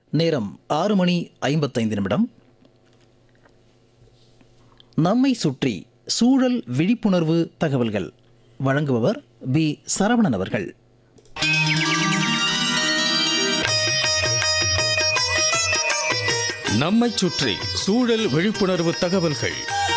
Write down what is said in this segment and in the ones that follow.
நேரம் ஆறு மணி ஐம்பத்தைந்து நிமிடம் நம்மை சுற்றி சூழல் விழிப்புணர்வு தகவல்கள் வழங்குபவர் பி சரவணன் அவர்கள் நம்மைச் சுற்றி சூழல் விழிப்புணர்வு தகவல்கள்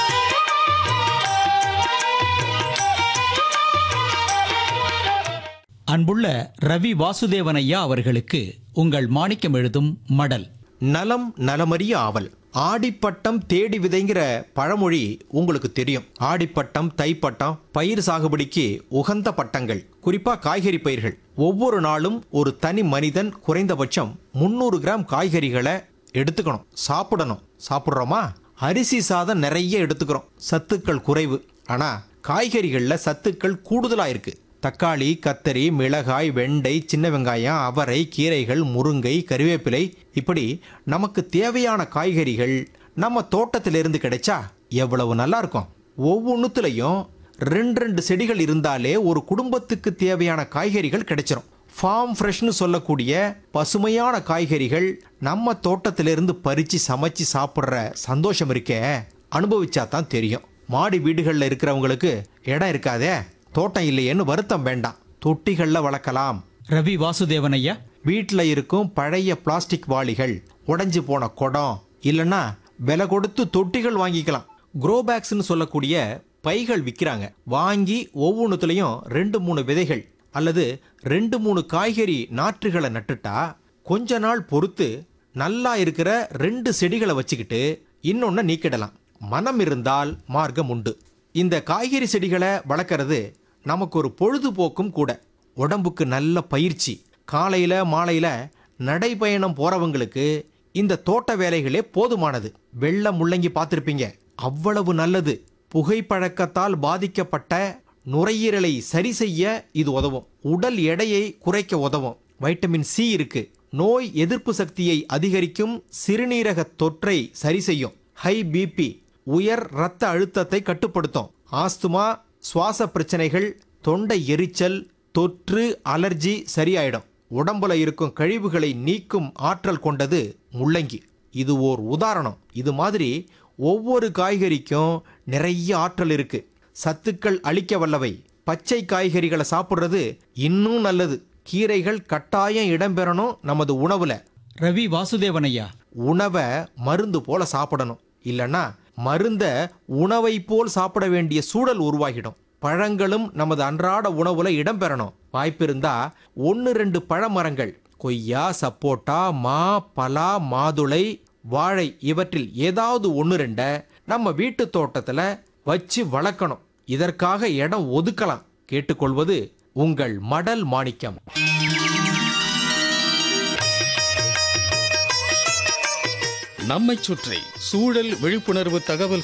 அன்புள்ள ரவி வாசுதேவன் ஐயா அவர்களுக்கு உங்கள் மாணிக்கம் எழுதும் மடல் நலம் நலமறிய ஆவல் ஆடிப்பட்டம் தேடி விதைங்கிற பழமொழி உங்களுக்கு தெரியும் ஆடிப்பட்டம் தைப்பட்டம் பயிர் சாகுபடிக்கு உகந்த பட்டங்கள் குறிப்பா காய்கறி பயிர்கள் ஒவ்வொரு நாளும் ஒரு தனி மனிதன் குறைந்தபட்சம் முந்நூறு கிராம் காய்கறிகளை எடுத்துக்கணும் சாப்பிடணும் சாப்பிட்றோமா அரிசி சாதம் நிறைய எடுத்துக்கிறோம் சத்துக்கள் குறைவு ஆனா காய்கறிகள்ல சத்துக்கள் கூடுதலா இருக்கு தக்காளி கத்தரி மிளகாய் வெண்டை சின்ன வெங்காயம் அவரை கீரைகள் முருங்கை கறிவேப்பிலை இப்படி நமக்கு தேவையான காய்கறிகள் நம்ம தோட்டத்திலிருந்து கிடைச்சா எவ்வளவு நல்லா இருக்கும் ஒவ்வொன்றுத்துலையும் ரெண்டு ரெண்டு செடிகள் இருந்தாலே ஒரு குடும்பத்துக்கு தேவையான காய்கறிகள் கிடைச்சிரும் ஃபார்ம் ஃப்ரெஷ்னு சொல்லக்கூடிய பசுமையான காய்கறிகள் நம்ம தோட்டத்திலிருந்து பறித்து சமைச்சு சாப்பிட்ற சந்தோஷம் இருக்கே அனுபவிச்சா தான் தெரியும் மாடி வீடுகளில் இருக்கிறவங்களுக்கு இடம் இருக்காதே தோட்டம் இல்லையேன்னு வருத்தம் வேண்டாம் தொட்டிகளில் வளர்க்கலாம் ரவி வாசுதேவன் ஐயா வீட்டில் இருக்கும் பழைய பிளாஸ்டிக் வாளிகள் உடைஞ்சு போன குடம் இல்லைன்னா விலை கொடுத்து தொட்டிகள் வாங்கிக்கலாம் க்ரோ பேக்ஸ்னு சொல்லக்கூடிய பைகள் விற்கிறாங்க வாங்கி ஒவ்வொன்றுத்துலேயும் ரெண்டு மூணு விதைகள் அல்லது ரெண்டு மூணு காய்கறி நாற்றுகளை நட்டுட்டா கொஞ்ச நாள் பொறுத்து நல்லா இருக்கிற ரெண்டு செடிகளை வச்சுக்கிட்டு இன்னொன்று நீக்கிடலாம் மனம் இருந்தால் மார்க்கம் உண்டு இந்த காய்கறி செடிகளை வளர்க்கறது நமக்கு ஒரு பொழுதுபோக்கும் கூட உடம்புக்கு நல்ல பயிற்சி காலையில் மாலையில் நடைபயணம் போகிறவங்களுக்கு இந்த தோட்ட வேலைகளே போதுமானது வெள்ளை முள்ளங்கி பார்த்துருப்பீங்க அவ்வளவு நல்லது புகைப்பழக்கத்தால் பாதிக்கப்பட்ட நுரையீரலை சரி செய்ய இது உதவும் உடல் எடையை குறைக்க உதவும் வைட்டமின் சி இருக்கு நோய் எதிர்ப்பு சக்தியை அதிகரிக்கும் சிறுநீரக தொற்றை சரி செய்யும் ஹை பிபி உயர் இரத்த அழுத்தத்தை கட்டுப்படுத்தும் ஆஸ்துமா சுவாச பிரச்சனைகள் தொண்டை எரிச்சல் தொற்று அலர்ஜி சரியாயிடும் உடம்புல இருக்கும் கழிவுகளை நீக்கும் ஆற்றல் கொண்டது முள்ளங்கி இது ஓர் உதாரணம் இது மாதிரி ஒவ்வொரு காய்கறிக்கும் நிறைய ஆற்றல் இருக்கு சத்துக்கள் அளிக்க வல்லவை பச்சை காய்கறிகளை சாப்பிட்றது இன்னும் நல்லது கீரைகள் கட்டாயம் இடம்பெறணும் நமது உணவுல ரவி வாசுதேவன் ஐயா உணவை மருந்து போல சாப்பிடணும் இல்லைன்னா மருந்த உணவை போல் சாப்பிட வேண்டிய சூழல் உருவாகிடும் பழங்களும் நமது அன்றாட உணவுல இடம்பெறணும் வாய்ப்பிருந்தா ஒன்று ரெண்டு பழமரங்கள் கொய்யா சப்போட்டா மா பலா மாதுளை வாழை இவற்றில் ஏதாவது ஒன்று ரெண்ட நம்ம வீட்டு தோட்டத்தில் வச்சு வளர்க்கணும் இதற்காக இடம் ஒதுக்கலாம் கேட்டுக்கொள்வது உங்கள் மடல் மாணிக்கம் நம்மைச் சுற்றி சூழல் விழிப்புணர்வு தகவல்கள்